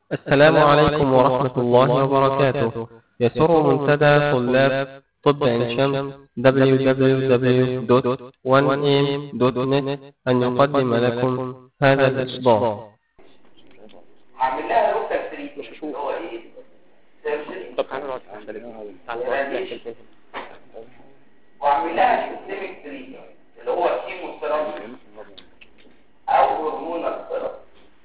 السلام عليكم ورحمة الله وبركاته يسر منتدى طلاب طب عين شمس www.1am.net أن يقدم لكم هذا الإصدار هعمل لها لوكال تريتمنت اللي هو ايه سيرجري طب تعالى نقعد تعالى راديشن واعمل لها سيستميك تريتمنت اللي هو كيموثيرابي او هرمونال ثيرابي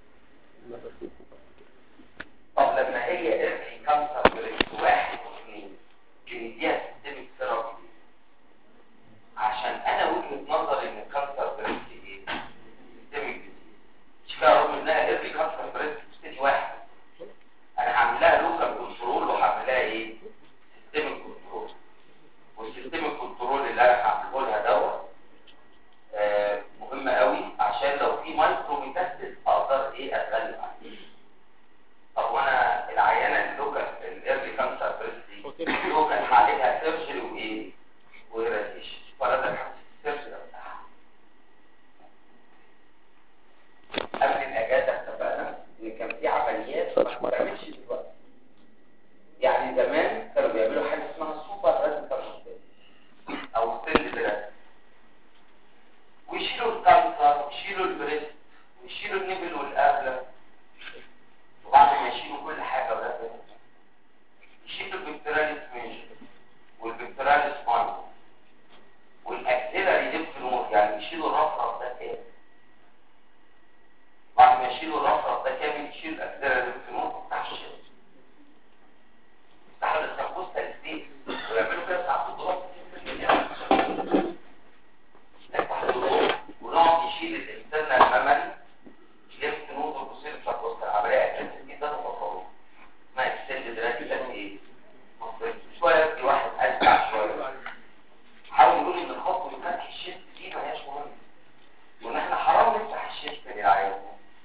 طب لما هي ارثي كانسر بريست واحد واثنين بنديها سيستميك ثيرابي عشان انا وجهة نظري ان الكانسر بريست ايه سيستميك مش كده رغم انها ارثي كانسر بريست ستيج واحد انا هعمل لها لوكال كنترول وهعمل لها ايه سيستميك كنترول والسيستميك كنترول اللي انا هعمله لها دوت آه، مهم قوي عشان لو في مايكرو ميتاستيس اقدر ايه اتغلب عليه طب وانا العيانه اللوكال الايرلي كانسر بريست دي لوكال عليها سيرجري وايه وراديشن فلازم السيرجري بتاعها قبل الاجازه اتفقنا ان كان في عمليات ما بتعملش دلوقتي يعني زمان كانوا بيعملوا حاجه اسمها سوبر راديكال او ستيل بريست ويشيلوا الكانسر ويشيلوا البريست ويشيلوا النبل والقابله وبعد ما يشيلوا كل حاجه ولا يشيلوا البكتيرياليس ميجر والبكتيرياليس ماينر والاكسلري ليمف نود يعني يشيلوا الرفرف ده كامل بعد ما يشيلوا الرفرف ده كامل يشيلوا الاكسلري ليمف نود بتاع الشيل يفتحوا الاسكابوستا السبيس ويعملوا كده ساعات الضغط نفتح الضغط ونقعد نشيل الاكسترنال ميموري ليمف نود والبوسيل الاسكابوستا العمليه اساسيه جدا وبطلوا اسمها اكستندد راديكال ايه شويه في واحد اسرع شويه حاول يقول ان الخط بتاع الشيست دي ما هياش مهم وان احنا حرام نفتح الشيست للعيان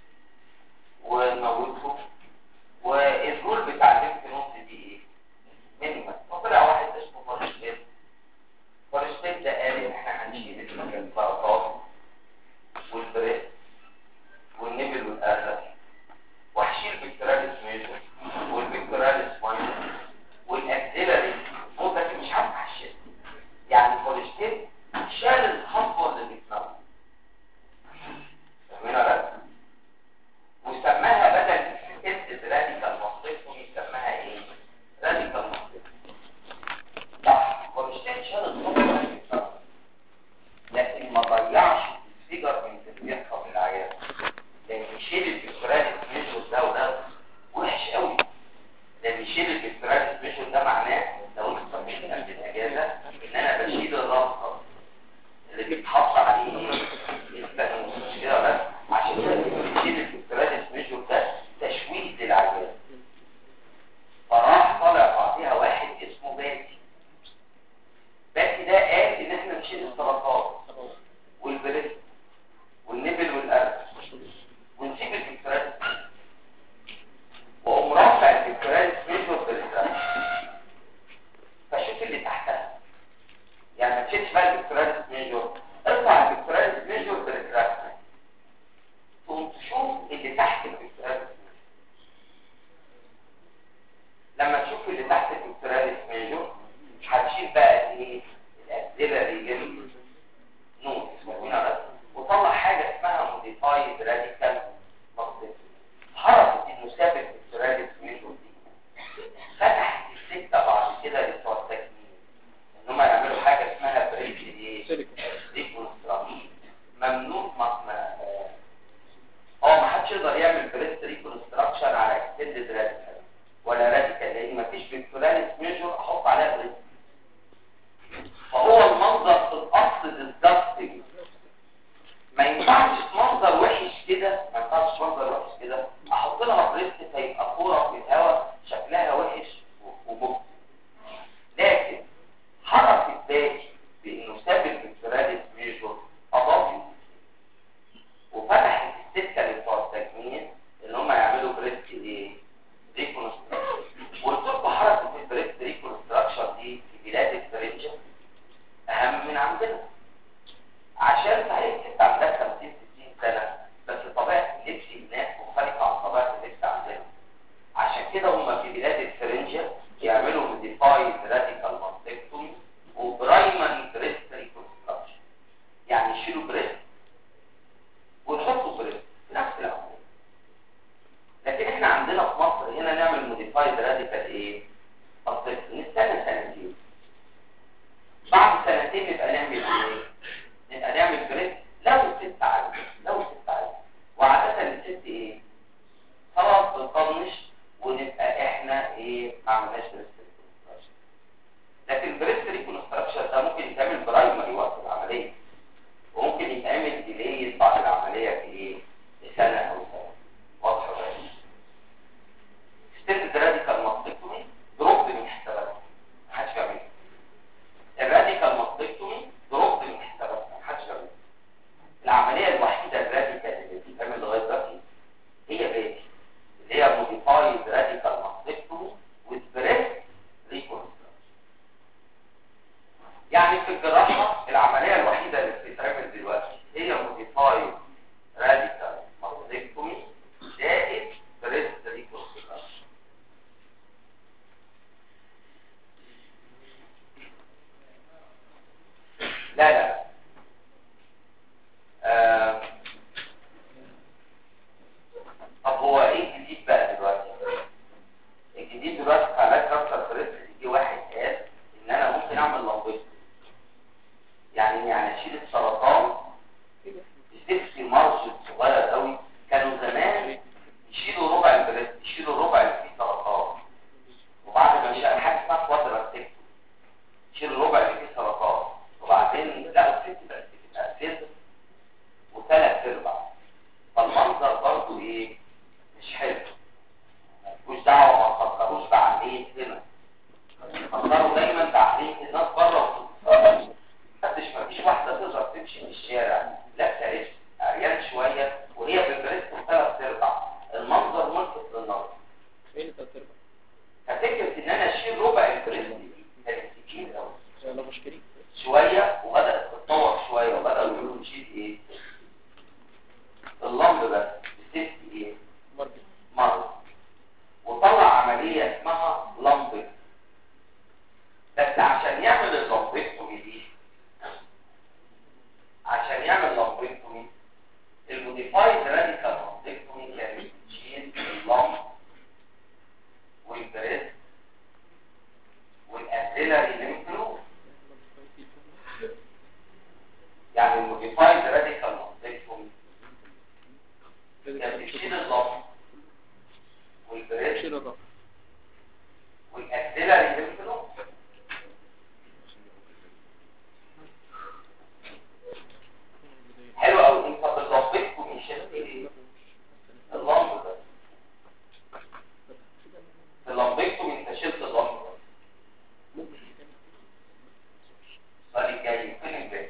ونموته والرول بتاع الليمف نود دي ايه؟ مينيمال فطلع واحد اسمه فارشتيت فارشتيت ده قال ان احنا هنشيل السرطان والبريست والنبل والقلب وهشيل بكتيرياليس ميجر والبكتيرياليس ماينر والاكسيلاري فوق لكن مش هفتح الشيست يعني فارشتيت شال الخطوه اللي بتنور فاهمين ولا لا؟ وسماها بدل اسم راديكال مصرفي سماها ايه؟ راديكال مصرفي صح فارشتيت شال الخطوه اللي بتنور لكن ما ضيعش الفيجر من تنبيهها بالعيان لان يشيل الفيكتوراليس ميجور ده وده وحش قوي لان يشيل الفيكتوراليس ميجور ده معناه لو انت صممت قبل الاجازه ان انا بشيل الرابطه اللي بيتحط عليه الفانوس مش كده بس عشان كده يشيل الفيكتوراليس ميجور ده تشويه للعيان فراح طالع بعديها واحد اسمه باتي باتي ده قال ان احنا نشيل السرطان والبريست والنبل والقلب ونسيب الفكرات واقوم رافع الفكرات ميجور بالإسلام فشوف اللي تحتها يعني ما تشيلش بقى الفكرات ميجور ارفع الفكرات ميجور بالإسلام تقوم تشوف اللي تحت الفكرات لما تشوف اللي تحت الفكرات ميجور هتشيل بقى ايه الاكسلري ليمف نود اسمها بس وطلع حاجه اسمها موديفايد راديكال ماجنتيك حركه المسابق الفكتوراليس ميجور دي فتحت السكه بعد كده لبتوع التكميل ان هم يعملوا حاجه اسمها بريك ايه ريكونستراكشن ممنوع ما ما- اه ما حدش يقدر يعمل بريست ريكونستراكشن على اكستندد راديكال ولا راديكال لان ما فيش فيكتوراليس ميجور احط عليها بريست فهو المنظر في الاصل ديسجاستنج ما ينفعش منظر وحش كده ما ينفعش منظر وحش كده احط لها بريست فيبقى كوره في الهواء شكلها وحش ومبهر لكن حركه باقي بانه ساب الفكتوراليس ميجور اضاف وفتحت السكه لبتوع التجميل ان هم يعملوا بريست ايه؟ ريكونستراكشن وقلت لكم حركه البريست ريكونستراكشن دي في بلاد الفرنجه اهم من عندنا عشان صحيح انت عندك 50 60 سنه بس طبيعه اللبس هناك مختلفه عن طبيعه اللبس عندنا موديفايد راديكال ايه اصل نستنى سنتين بعد سنتين نبقى نعمل ايه نبقى نعمل بريك لو الست عادي لو الست عادي وعاده الست ايه خلاص بنطنش ونبقى احنا ايه ما عملناش بريك لكن بريست ريكونستراكشن ده ممكن يتعمل برايمري وقت العمليه وممكن يتعمل ديلي بعد العمليه في ايه سنه او سنه واضحه ولا ستيب الراديكال ماستكتومي دروب من حساباتها محدش بيعمل الراديكال ماستكتومي دروب من حساباتها محدش بيعمل العمليه الوحيده الراديكال اللي بتتعمل لغايه دلوقتي هي بيتي اللي هي موديفايد راديكال ماستكتومي with breast reconstruction يعني في الجراحة العملية الوحيدة اللي بتتعمل دلوقتي هي موديفايد راديكال ماستكتومي زائد بريست ريكونستراكشن لا لا آه. طب هو ايه الجديد بقى دلوقتي الجديد دلوقتي في علاج كانسر بريست يجي واحد قال ان انا ممكن اعمل لمبوستي يعني يعني اشيل السرطان بسيفتي مارجن صغير قوي كانوا زمان يشيلوا ربع البريست يشيلوا ربع اللي فيه سرطان وبعد ما يشيل حاجه اسمها كوادراتيك يشيلوا ربع اللي فيه سرطان وبعدين لقوا الست بقت بتبقى سد وثلاث ارباع فالمنظر برضه ايه مش حلو مش دعوه ما تفكروش بعقليه هنا فكروا دايما بعقليه الناس بره وبتتفرج محدش مفيش واحده تقدر تمشي في الشارع لابسه لبس عريان شويه وهي بالبريست ثلاث ارباع المنظر ملفت للنظر ايه اللي تلات ارباع؟ ففكره ان انا اشيل ربع البريست دي كانت كتير قوي لا مشكلة شويه وبدات تتطور شويه وبداوا يقولوا نشيل ايه اللمب بس بست ايه مرجع مرة وطلع عملية اسمها لمبك بس عشان يعمل اللمبكتومي دي عشان يعمل لمبكتومي الموديفايد راديكال لمبكتومي كان بتشيل اللمب والبريست والاسيلري ليمف نود يعني الموديفايد راديكال لمبكتومي كان بتشيل اللمب والبريست شيل الرقم والاكسلري ليمف نود حلو قوي انت بالظبط مش ايه اللمب ده اللمبكتوم انت شلت اللمب ده السؤال الجاي فين البريست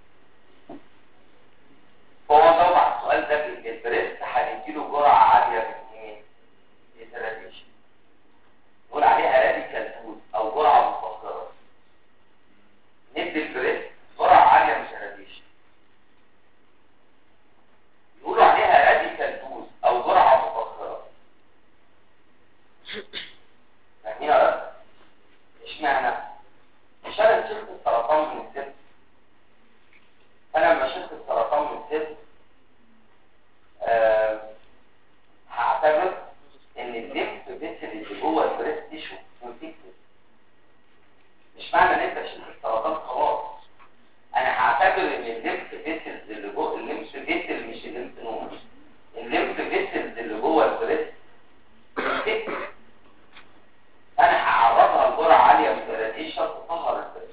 هو جاوب على السؤال ده البريست هنديله جرعه عاليه من ايه؟ الراديشن نقول عليها راديكال فود او جرعه مفكره ندي البريست جرعه عاليه من الراديشن يقولوا عليها راديكال دوز او جرعه مفكره فاهمين يا رب اشمعنى مش انا شلت السرطان من الست انا لما شلت السرطان من الست آه هعتبر ان الليمف فيسل اللي جوه البريست تيشو انفكتد مش معنى ان انت شلت السرطان خلاص انا هعتبر ان الليمف فيسل اللي جوه الليمف فيسل مش الليمف نود الليمف فيسل اللي جوه البريست انفكتد انا هعرضها لجرعه عاليه من الراديشن تطهر البريست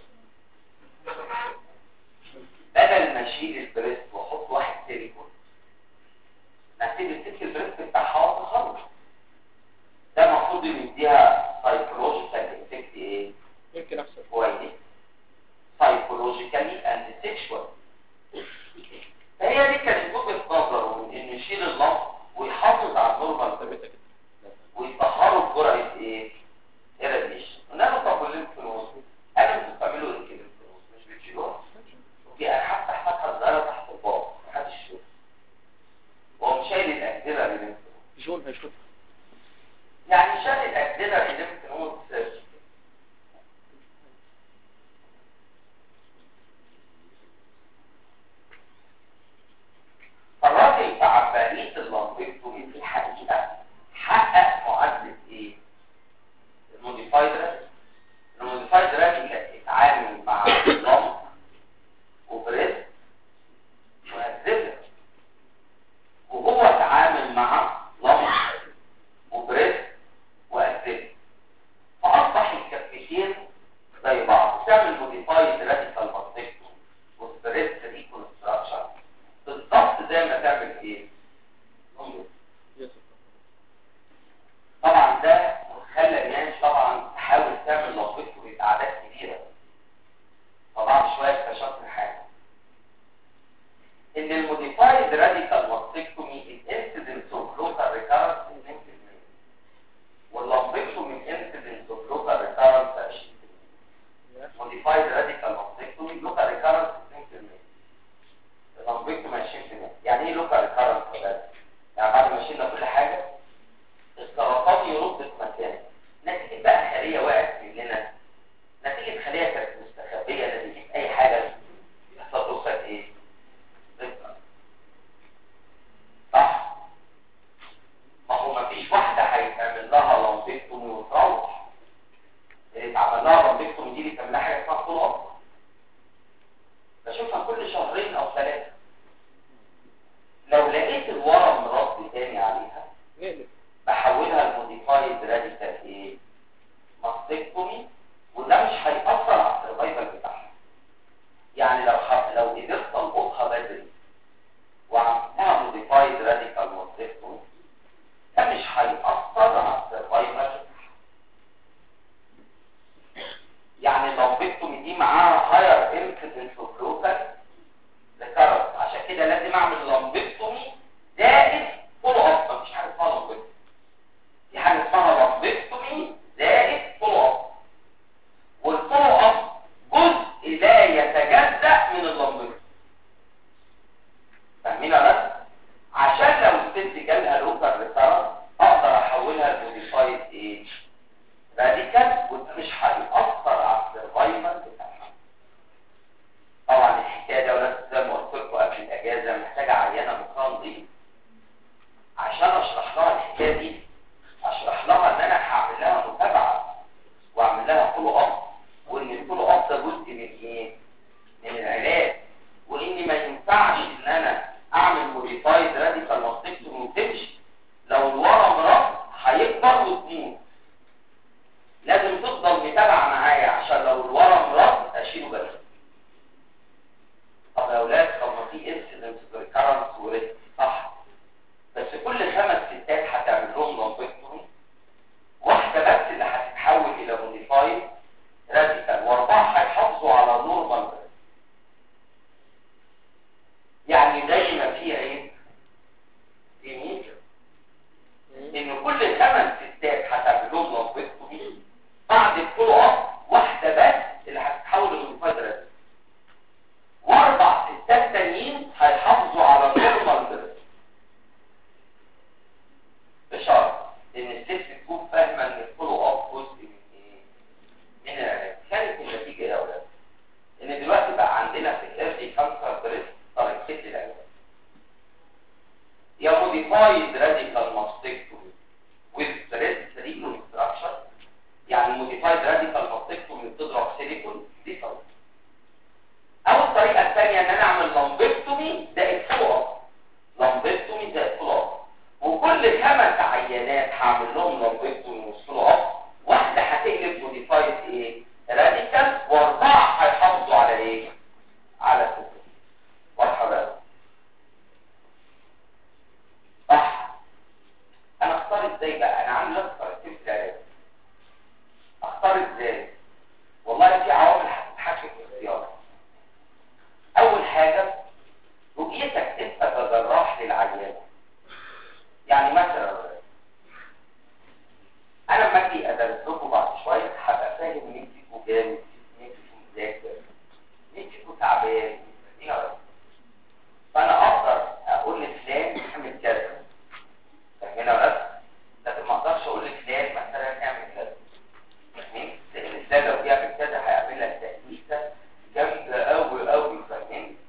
بدل ما اشيل البريست واحط واحد سيليكون نسيب الست البريست بتاعها وتخلص ده المفروض ان يديها سايكولوجيكال افكت ايه يمكن احسن كويس سايكولوجيكالي اند سيكشوال فهي دي كانت وجهه نظره من انه يشيل اللمب ويحافظ على النورمال ثابتة كده ويطهروا بجرعه ايه؟ ايراديشن قلنا له طب الليمف نود انا انتوا بتعملوا ايه كده مش بتشيلوها دي انا حتى حاططها صغيره تحت الباط محدش يشوف هو مش شايل الاجزله الليمف نود جون هيشوف يعني شال الاجزله الليمف نود موديفايد راديكال ايه ماستكتومي وده مش هيأثر على السرفايفل بتاعها يعني لو ح... لو قدرت القطها بدري وعملتها موديفايد راديكال ماستكتومي ده مش هيأثر على السرفايفل بتاعها يعني اللومبكتومي دي معاها هاير انسيدنس اوف لوكال ذكرت عشان كده لازم اعمل لومبكتومي زائد فولو اب مفيش حاجه اسمها لومبكتومي في حاجه اسمها لومبكتومي زائد فولو اب والفولو اب جزء لا يتجزأ من اللومبكتومي فاهمين يا بس عشان لو الست جالها لوكال ريسيرش اقدر احولها لموديفايد ايه راديكال وده مش هيأثر على السرفايفل بتاعها طبعا الحكايه دي يا ولاد زي ما قلت لكم قبل الاجازه محتاجه عينه مخها نظيف عشان اشرح لها الحكايه دي اشرح لها ان انا هعمل لها متابعه واعمل لها فولو اب وان الفولو اب ده جزء من ايه؟ من العلاج وان ما ينفعش ان انا اعمل موديفايد راديكال ماستكتومي وتمشي لو الورم رد هيكبر وتموت لازم تفضل متابعه معايا عشان لو الورم رد اشيله بس طب يا اولاد طب ما في انسيدنس ريكارنس وريسك صح بس كل خمس ستات هتعمل لهم لومبكتومي واحده بس اللي هتتحول الى موديفايد راديكال واربعه هيحافظوا على نورمال يعني زي ما في عيب في ميجر ان كل خمس ستات هتعمل لهم لومبكتومي بعد الفولو اب واحده بس اللي هتتحول لموديفايد راديكال واربع ستات تانيين هيحافظوا على نورمال درجه بشرط ان الست تكون فاهمه ان الفولو اب جزء من ايه؟ من العلاج كانت النتيجه ايه يا اولاد؟ ان دلوقتي بقى عندنا في الايرلي كانسر بريست طريقتين للعلاج يا موديفايد راديكال ماستكتومي with breast reconstruction يعني موديفايد راديكال ماستكتومي بتضرب سيليكون دي طريقه او الطريقه الثانيه ان انا اعمل لامبكتومي زائد فولو اب لامبكتومي زائد فولو اب وكل خمس عينات هعمل لهم لامبكتومي وفولو اب واحده هتقلب موديفايد ايه راديكال واربعه هيحافظوا على ايه على سكر واضحه ولا صح انا اختار ازاي بقى انا عامل لك طريقتين في العلاج اختار ازاي والله في عوامل هتتحكم في اختيارك اول حاجة رؤيتك انت كجراح للعيان يعني مثلا انا لما اجي ادرس لكم بعد شويه هبقى فاهم مين فيكم جامد مين فيكم مذاكر مين فيكم تعبان مين ولا فانا اقدر اقول لفلان اعمل كذا فاهمين ولا لا؟ لكن ما اقدرش اقول لفلان مثلا اعمل كذا فاهمين؟ لان فلان لو بيعمل كذا هيعمل لك تأسيسة جامدة قوي قوي فاهمين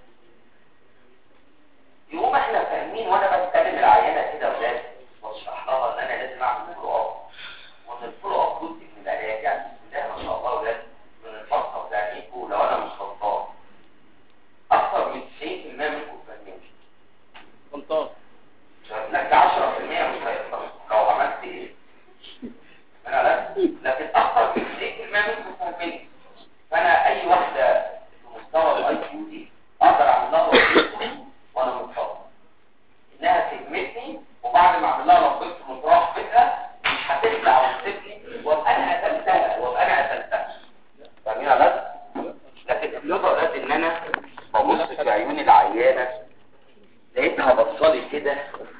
يقوم احنا فاهمين وانا بتكلم العينة كده ولاد واشرح لها ان انا لازم اعمل فولو اب وان الفولو اب جزء من العلاج يعني بسم الله ما شاء الله ولاد من الفرصة بتاعتكم لو انا مش غلطان اكثر من 90% منكم فاهمين غلطان لك 10% مش هيقدر لو عملت ايه انا لا لكن اكثر من 90% منكم فاهمين فانا اي واحده في مستوى الاي كيو دي اقدر اعمل لها ربطه وانا متفضل انها تهمتني وبعد ما اعمل لها ربطه وتروح بيتها مش هتخلع وتسيبني وابقى انا قتلتها وابقى انا قتلتها فاهمين يا ولاد؟ لكن اللغه ولاد ان انا ببص في عيون العيانه لقيتها بصالي كده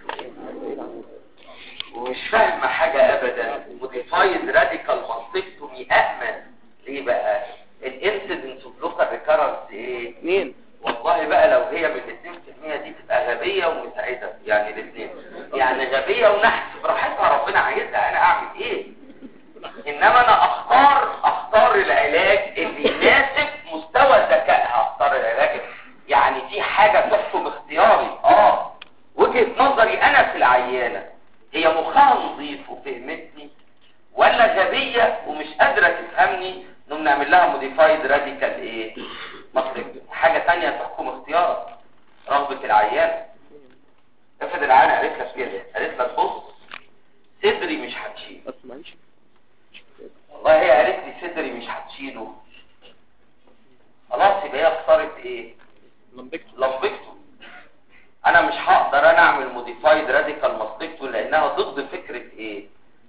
ومش فاهمه حاجه ابدا موديفايد راديكال ماستكتومي امن ليه بقى الانسيدنس اوف لوكال ريكارنس ايه مين والله بقى لو هي من 2% دي تبقى غبيه ومساعده يعني الاثنين يعني غبيه ونحس براحتها ربنا عايزها انا اعمل ايه انما انا اختار اختار العلاج اللي يناسب مستوى ذكائها اختار العلاج يعني في حاجه تحكم اختياري اه وجهه نظري انا في العيانه هي مخها نظيف وفهمتني ولا غبيه ومش قادره تفهمني نقوم نعمل لها موديفايد راديكال ايه مطلق حاجه تانية تحكم اختيارك رغبه العيان افرض العيانه قالت لك كده قالت لك بص صدري مش هتشيل تشيله بس معلش والله هي قالت لي صدري مش هتشيله خلاص يبقى هي اختارت ايه لمبكت لمبكتو انا مش هقدر انا اعمل موديفايد راديكال ماستكتو لانها ضد فكرة ايه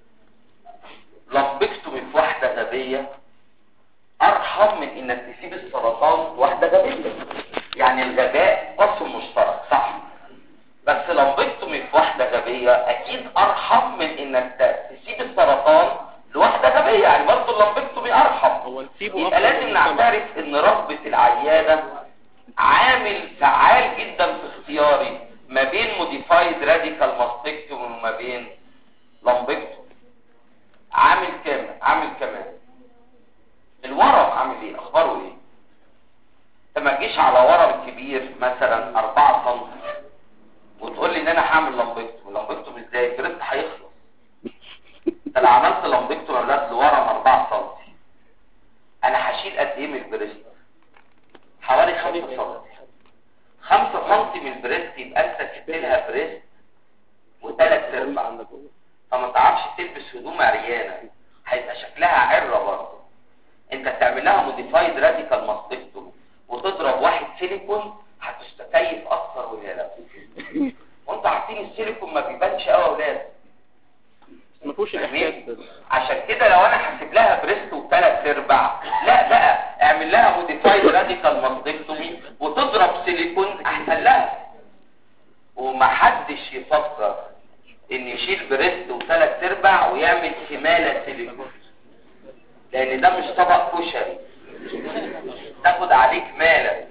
لمبكتومي في واحدة غبية ارحم من انك تسيب السرطان في واحدة غبية يعني الغباء قسم مشترك صح بس لمبكتومي في واحدة غبية اكيد ارحم من انك ت- تسيب السرطان لواحدة غبية يعني برضه اللمبكتومي ارحم هو نسيبه يبقى أفضل لازم من نعترف ان رغبة العيادة عامل فعال جدا في اختياري ما بين موديفايد راديكال ماستكتوم وما بين لمبكتوم عامل كام عامل كمان الورم عامل ايه اخباره ايه انت ما تجيش على ورم كبير مثلا 4 سم وتقول لي ان انا هعمل لمبكتوم لمبكتوم ازاي الجريد هيخلص انت لو عملت لمبكتوم يا اولاد لورم 4 سم انا هشيل قد ايه من البريست حوالي 5 سم 5 سم من البريست يبقى انت سبت لها بريست وثلاث ارباع عندك هو. فما تعرفش تلبس هدوم عريانه هيبقى شكلها عره برضه انت تعمل لها موديفايد راديكال ماستكتوم وتضرب واحد سيليكون هتستكيف اكتر وهي لا وانتوا عارفين السيليكون ما بيبانش قوي يا اولاد بس ما فيهوش الاحساس فاهمين؟ ده عشان كده لو انا هسيب لها بريست وثلاث ارباع لا بقى اعمل لها موديفايد راديكال ماستكتومي وتضرب سيليكون احسن لها ومحدش يفكر ان يشيل بريست وثلاث ارباع ويعمل كمالة سيليكون لان ده مش طبق كشري تاخد عليه كمالة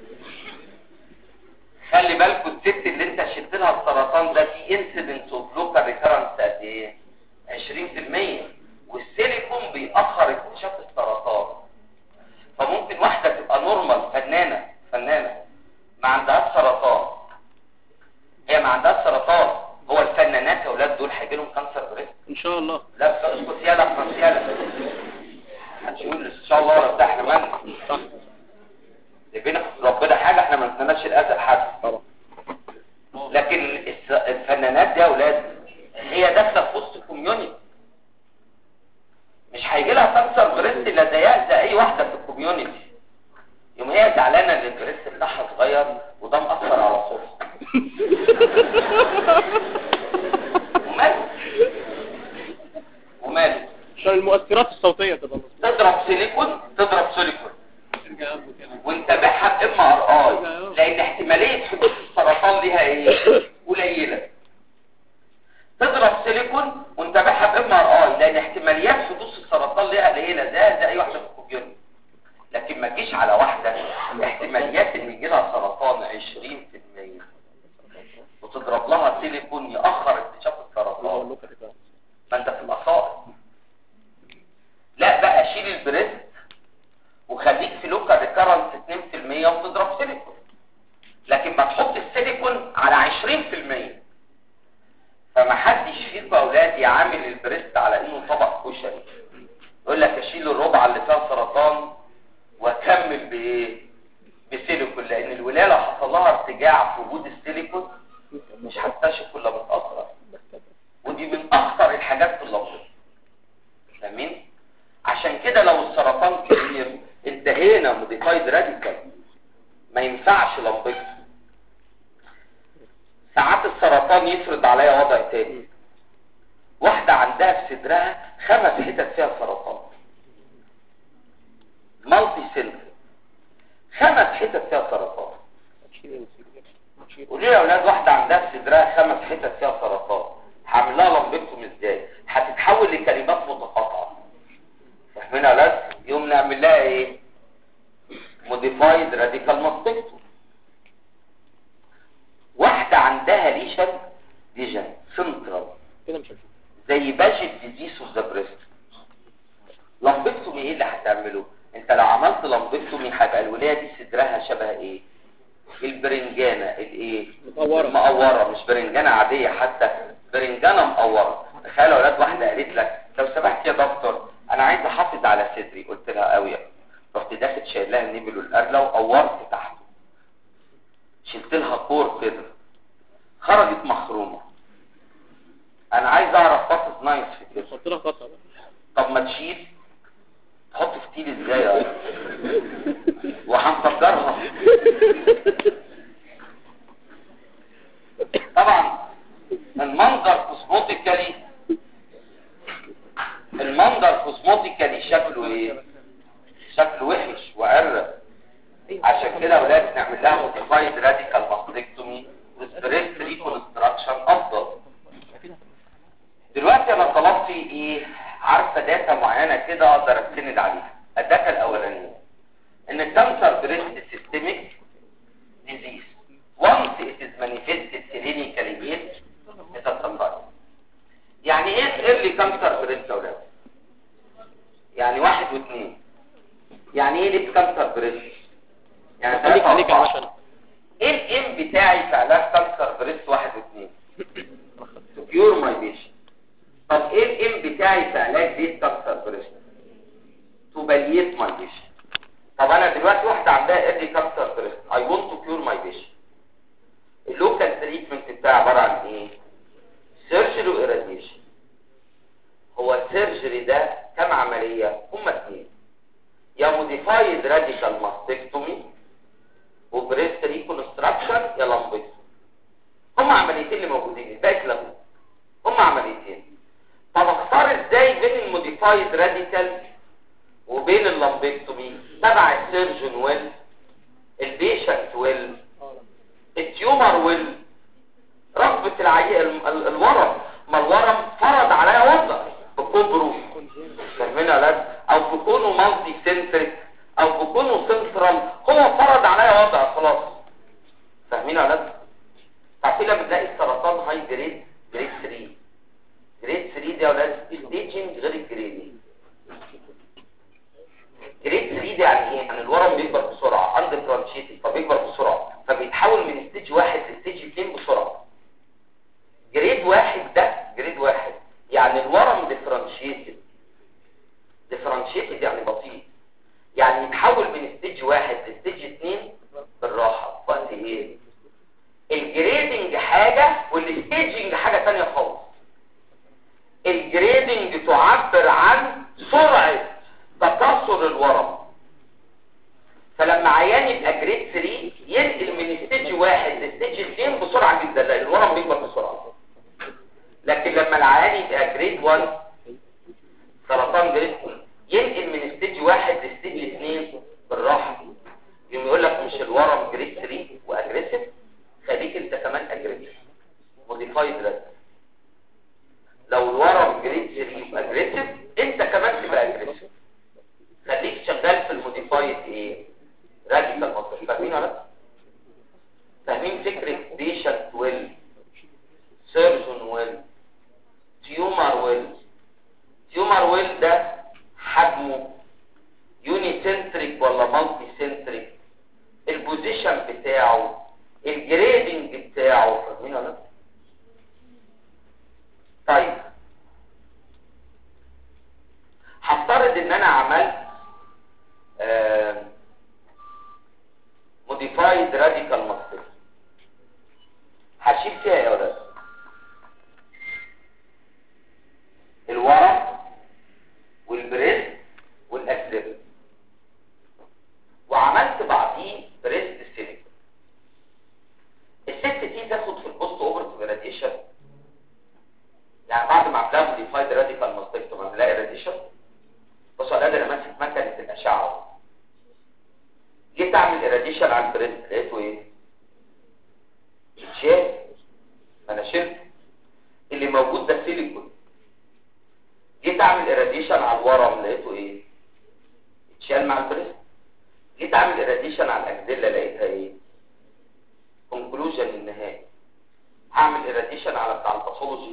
خلي بالكوا الست اللي انت شلت لها السرطان ده في انسيدنس اوف لوكال ريكرنس قد ايه 20% والسيليكون بيأخر اكتشاف السرطان فممكن واحدة تبقى نورمال فنانة فنانة ما عندهاش سرطان هي ما عندهاش سرطان هو الفنانات يا اولاد دول هيجي لهم كانسر بريست ان شاء الله لا بس اسكت يالا احنا يالا محدش يقول ان شاء الله ولا بتاع احنا مالنا صح بينا ربنا حاجه احنا ما نتمناش الاذى لحد طبعا لكن الس- الفنانات دي يا اولاد هي داخله في وسط الكوميونتي مش هيجي لها كانسر بريست الا زيها زي اي واحده في الكوميونتي يوم هي زعلانه ان البريست بتاعها صغير وده مأثر على صوتها وماله وماله عشان المؤثرات الصوتية تبقى مظبوطة. تضرب سيليكون تضرب سيليكون ارجع قبل كده. وانتبهها بام ار اي لان احتماليه حدوث السرطان ليها ايه قليله تضرب سيليكون وانتبهها بام ار اي لان احتماليات حدوث السرطان ليها قليله زي زي اي واحده في الكمبيوتر لكن ما تجيش على واحده احتماليات ان يجي لها سرطان 20% وتضرب لها سيليكون ياخر اكتشاف هو السرطان اللوكا ده. ما انت في الاصائل لا بقى شيل البريست وخليك في لوكال ريكارنس 2% وتضرب سيليكون لكن ما تحط السيليكون على 20% فما حدش فيكم يا اولاد يعامل البريست على انه طبق كشري يقول لك اشيل الربع اللي فيها سرطان واكمل بايه بسيليكون لان الولايه لو حصل لها ارتجاع في وجود السيليكون مش هتكتشف ولا متاثر ودي من اخطر الحاجات في اللفظ فاهمين عشان كده لو السرطان كبير انتهينا موديفايد راديكال ما ينفعش لمبكس ساعات السرطان يفرض عليا وضع تاني واحدة عندها في صدرها خمس حتت فيها سرطان مالتي سيلف خمس حتت فيها سرطان هتشيل السيجارة. هتشيل. وليه يا اولاد واحده عندها في صدرها خمس حتت فيها سرطان هعمل لها لمبكتوم ازاي هتتحول لكلمات متقاطعه فاهمين يا اولاد يوم نعمل لها ايه موديفايد راديكال ماستكتوم واحده عندها ليشن ليجن سنترال كده مش هتشيل. زي باجت ديزيس اوف ذا بريست لمبكتومي ايه اللي هتعمله انت لو عملت لمبكتومي هيبقى الولايه دي صدرها شبه ايه البرنجانه الايه مقورة. مقوره مش برنجانه عاديه حتى برنجانه مقوره تخيل يا اولاد واحده قالت لك لو سمحت يا دكتور انا عايز احافظ على صدري قلت لها قوي رحت داخل شايل لها النبل والقرله وقورت تحته شلت لها كور كده خرجت مخرومه انا عايز اعرف فاصل نايس في كده حط لها خطأ المنظر كوزموتيكالي شكله ايه شكله وحش وقرب عشان كده اولاد نعمل لها موديفايد راديكال ماستكتومي وسبريست ريكونستراكشن افضل دلوقتي انا طلبت ايه عارفه داتا معينه كده اقدر استند عليها الداتا الاولانيه ان الكانسر بريست سيستميك ديزيز once it is manifested clinically it is a sunrise يعني ايه early cancer بريست يا اولاد يعني واحد واثنين يعني ايه ليه كانسر بريست يعني خليك ثلاثة عليك يا وأربعة. باشا ايه الام بتاعي في علاج كانسر بريست واحد واثنين كيور ماي بيشن طب ايه الام بتاعي في علاج ديت كانسر بريست تو باليت ماي بيشن طب انا دلوقتي واحده عندها ايرلي كانسر بريست اي ونت تو كيور ماي بيشن اللوكال تريتمنت بتاعي عباره عن ايه سيرجري وإيراديشن هو السيرجري ده كم عمليه هما اثنين يا موديفايد راديكال ماستكتومي وبريست ريكونستراكشن يا لامبكتومي هم عمليتين اللي موجودين الباقي اتلغوا هم عمليتين طب اختار ازاي بين الموديفايد راديكال وبين اللامبكتومي تبع السيرجن ويل البيشنت ويل التيومر ويل رغبة العي... ال- ال- الورم ما الورم فرض عليا وضع بكبره فاهمين يا ولاد او بكونه مالتي سنتريك او بكونه سنترال هو فرض عليا وضع خلاص فاهمين يا ولاد تعرفين لما بنلاقي السرطان هاي جريد جريد 3 جريد 3 دي يا ولاد ستيجنج غير الجريدي جريد 3 دي يعني ايه؟ يعني الورم بيكبر بسرعه اند برانشيتد فبيكبر بسرعه فبيتحول من ستيج واحد لستيج 2 بسرعه جريد واحد ده جريد واحد يعني الورم ديفرانشيتد ديفرانشيتد يعني بطيء يعني يتحول من ستيج واحد لستيج 2 بالراحه وقت ايه؟ الجريدنج حاجة والستيجنج حاجة تانية خالص الجريدنج تعبر عن سرعة تكسر الورم فلما عيان يبقى جريد 3 ينقل من ستيج واحد لستيج 2 بسرعة جدا لان الورم بيكبر بسرعة لكن لما العيان يبقى جريد 1 سرطان جريد 1 ينقل من ستيج واحد لستيج 2 بالراحة يوم يقول لك مش الورم جريد 3 واجريسيف خليك انت كمان اجريسيف موديفايد راد لو الورم جريد 3 يبقى اجريسيف انت كمان تبقى اجريسيف خليك شغال في الموديفايد ايه راديكال مصر فاهمين ولا لا؟ فاهمين فكره بيشنت ويل سيرجن ويل تيومر ويل تيومر ويل ده حجمه يوني سنتريك ولا مالتي سنتريك البوزيشن بتاعه الجريدنج بتاعه فاهمين ولا لا؟ طيب هفترض ان انا عملت موديفايد راديكال ماستر هشيل فيها ايه يا ولاد الورم والبريست والاكسلر وعملت بعديه بريست سيليكون الست دي تاخد في البوست اوبرتيف راديشن يعني بعد ما عملها موديفايد راديكال ماستكتوم عملها راديشن بص انا قادر امسك مكنه الاشعه جيت اعمل اراديشن على البريست لقيته ايه اتشال انا شلت اللي موجود ده سيليكون جيت اعمل اراديشن على الورم لقيته ايه اتشال مع البريست جيت اعمل اراديشن على الاكزيلا لقيتها ايه كونكلوجن النهائي هعمل اراديشن على بتاع الباثولوجي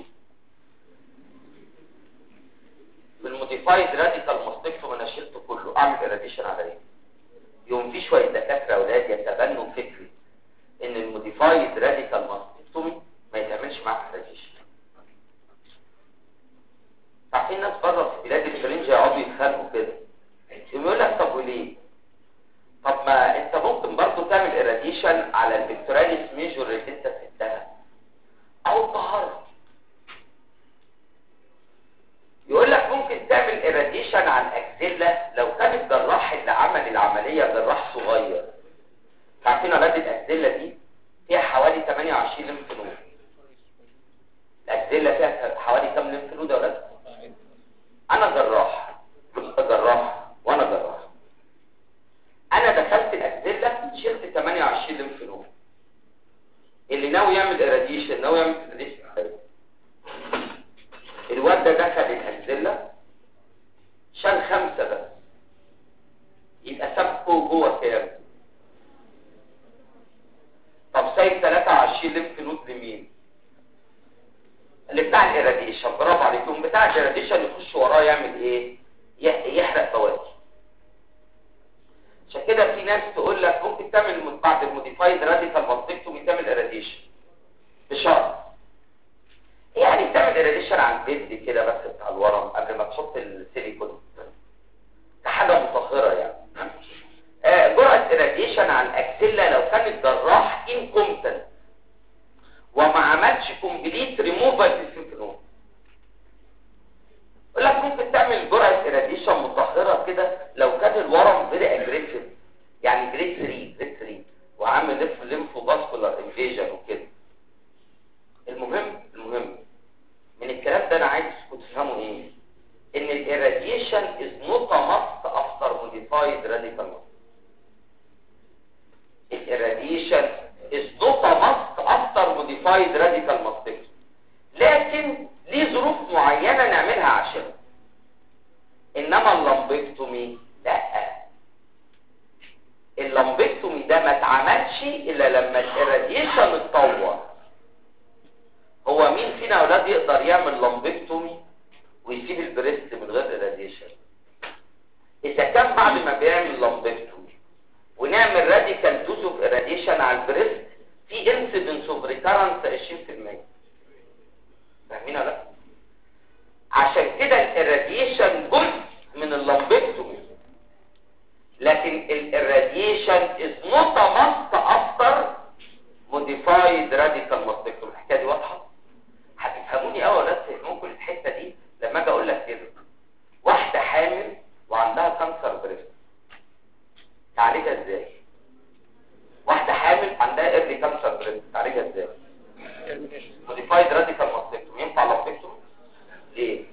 بالموديفايد راديكال ماستكتوم انا شلته كله اعمل اراديشن على ايه يوم في شويه دكاتره اولاد يتبنوا فكره ان الموديفايد راديكال ماستكتومي ما يتعملش معاه اراديشن عارفين ناس بره في بلاد الفرنجة يقعدوا يتخانقوا كده يقول لك طب وليه طب ما انت ممكن برضو تعمل اراديشن على البكتوراليس ميجور اللي انت سبتها او الطهارة يقول لك ممكن تعمل اراديشن على الاكزيلا لو كان الجراح اللي عمل العملية جراح صغير عارفين اولاد الاكزيلا دي فيها حوالي 28 لمف نود الاكزيلا فيها حوالي كام لمف نود يا اولاد انا بعد الراديشن يخش وراه يعمل ايه يح- يحرق فواكه عشان كده في ناس تقول لك ممكن تعمل من بعد الموديفايد راديكال ماستكتومي تعمل اراديشن بشرط يعني تعمل اراديشن على البيت كده بس بتاع الورم قبل ما تحط السيليكون كحاجه مطهره يعني آه، جرعه اراديشن على الاكسيلا لو كان الجراح انكومبتنت وما عملش كومبليت ريموفال للسيمفونوم يقول لك ممكن تعمل جرعه اراديشن مطهره كده لو كان الورم فيري اجريسيف يعني جريد 3 جريد 3 وعامل ليف ليمفو فاسكولار انفيجن وكده المهم المهم من الكلام ده انا عايزكم تفهموا ايه ان الاراديشن از نوت ماست افتر موديفايد راديكال الاراديشن is not a must after modified radical mastectomy لكن ليه ظروف معينة نعملها عشان انما اللمبكتومي لا اللمبكتومي ده ما اتعملش الا لما الاراديشن اتطور هو مين فينا اولاد يقدر يعمل لمبكتومي ويسيب البريست من غير اراديشن اذا كان بعد ما بيعمل لمبكتومي ونعمل راديكال دوز اوف اراديشن على البريست في انسيدنس اوف ريكارنس 20% فاهمين ولا لا عشان كده الاراديشن جزء من اللمبكتومي لكن الاراديشن از نوت ماست افتر موديفايد راديكال ماستكتومي الحكايه دي واضحه هتفهموني قوي ولا تفهموكم الحته دي لما اجي اقول لك كده واحده حامل وعندها كانسر بريست تعالجها ازاي واحده حامل عندها ايرلي كانسر بريست تعالجها ازاي موديفايد راديكال ماستكتومي ينفع لمبكتومي ليه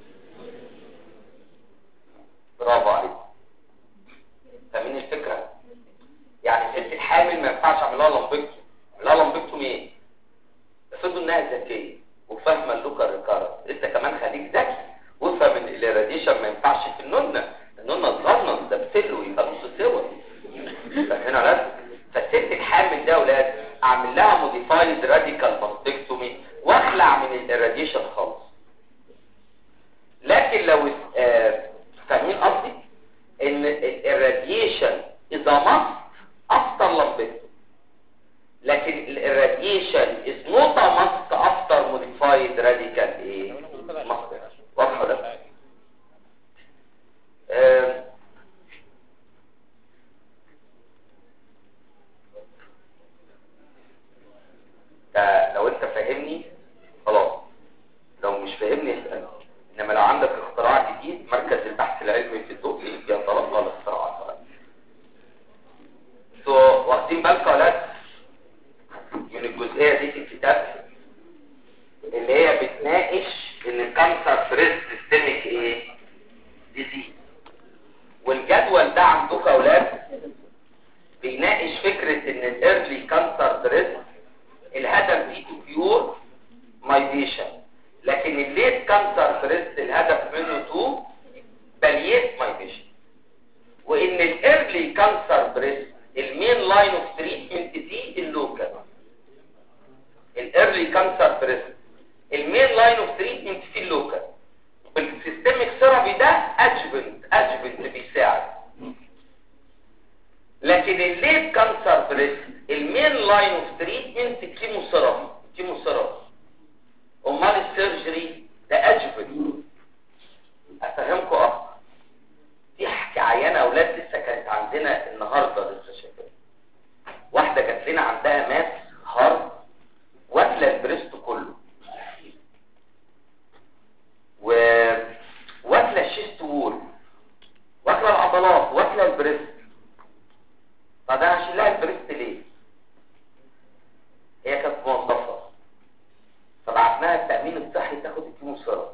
برافو عليك فاهمين الفكره يعني الست الحامل ما ينفعش اعمل لها لمبكتومي اعمل لها لمبكتومي ايه افرضوا انها ذكيه وفاهمه اللوكا ريكارنس انت كمان خليك ذكي وافهم ان الراديشن ما ينفعش في النونه النونه صغنن ده بسله يبقى نص سوا فاهمين ولا لا؟ فالست الحامل ده اولاد اعمل لها موديفايد راديكال ماستكتومي واخلع من الراديشن خالص لكن لو آه، فاهمين قصدي ان الراديشن اذا ماست افتر لمبكتومي لكن الراديشن از نوت ماست افتر موديفايد راديكال ايه ماستر واضحه ده آه، ده لو انت فاهمني خلاص لو مش فاهمني اسال انما لو عندك اختراع جديد مركز البحث العلمي في الدقي بيتلقى الاختراعات انتوا واخدين بالكم يا ولاد من الجزئيه دي في الكتاب اللي هي بتناقش ان الكانسر بريست سيستميك ايه ديزيز والجدول ده عندكم يا اولاد بيناقش فكره ان الايرلي كانسر بريست الهدف فيه تو كيور مايديشن لكن الليت كانسر بريست الهدف منه تو باليت مايديشن وان الايرلي كانسر بريست المين لاين اوف تريتمنت فيه اللوكال الايرلي كانسر بريست المين لاين اوف تريتمنت فيه اللوكال والسيستميك ثيرابي ده ادجفنت ادجفنت بيساعد لكن الليت كانسر بريست المين لاين اوف تريتمنت كيموثيرابي كيموثيرابي امال السيرجري ده ادجفنت افهمكم اكتر دي حكي عيانه اولاد لسه كانت عندنا النهارده لسه شايفها واحده جات لنا عندها ماس هارد واكله البريست كله و واكله الشيست وول واكله العضلات واكله البريست طب انا هشيل لها البريست ليه هي كانت موظفه فبعتناها التامين الصحي تاخد الكيموثيرابي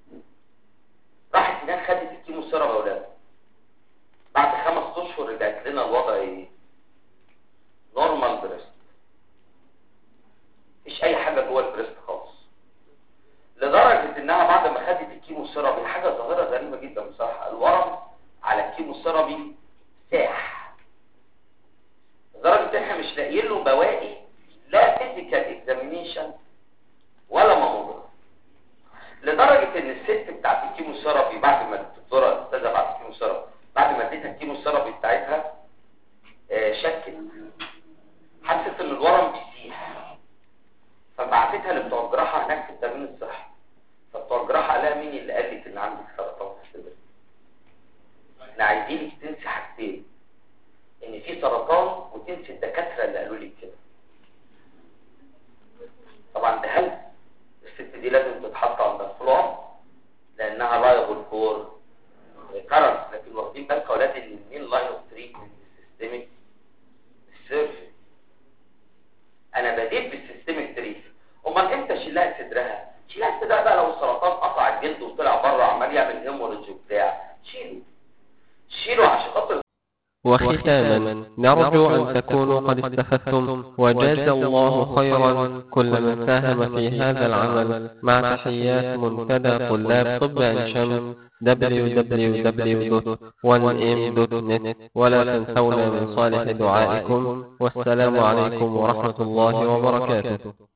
راحت هناك خدت الكيموثيرابي يا اولاد بعد خمس اشهر رجعت لنا الوضع ايه نورمال بريست مفيش اي حاجه جوه البريست خالص لدرجه انها بعد ما خدت الكيموثيرابي حاجه ظاهره غريبه جدا بصراحه الورم على الكيموثيرابي ساح لدرجه ان احنا مش لاقيين له بواقي لا فيزيكال اكزامينيشن ولا ماموجراف لدرجه ان الست بتاعت الكيمو بعد ما الدكتوره الاستاذه بعد كيمو سيرابي بعد ما اديتها الكيمو سيرابي بتاعتها آه، شكت حست ان الورم بيسيح فبعتتها لبتوع الجراحه هناك في التامين الصحي فبتوع الجراحه قال لها مين اللي قال لك ان عندك سرطان في الصدر احنا عايزينك تنسي حاجتين ان في سرطان وتنسي الدكاتره اللي قالوا لك كده طبعا ده هل الست دي لازم تتحط عند الفلور لانها لايبل فور ريكارنس لكن واخدين بالك يا اولاد ان المين لاين اوف تريتمنت سيستميك سيرجري انا بديت بالسيستميك تريتمنت امال امتى شيلها صدرها شيلها صدرها بقى لو السرطان قطع الجلد وطلع بره عمال يعمل هيموريدج وبتاع شيله شيله عشان خاطر وختاما نرجو أن تكونوا قد استفدتم وجاز الله خيرا كل من ساهم في هذا العمل مع تحيات منتدى طلاب طب عين شمس www.1m.net ولا تنسونا من صالح دعائكم والسلام عليكم ورحمة الله وبركاته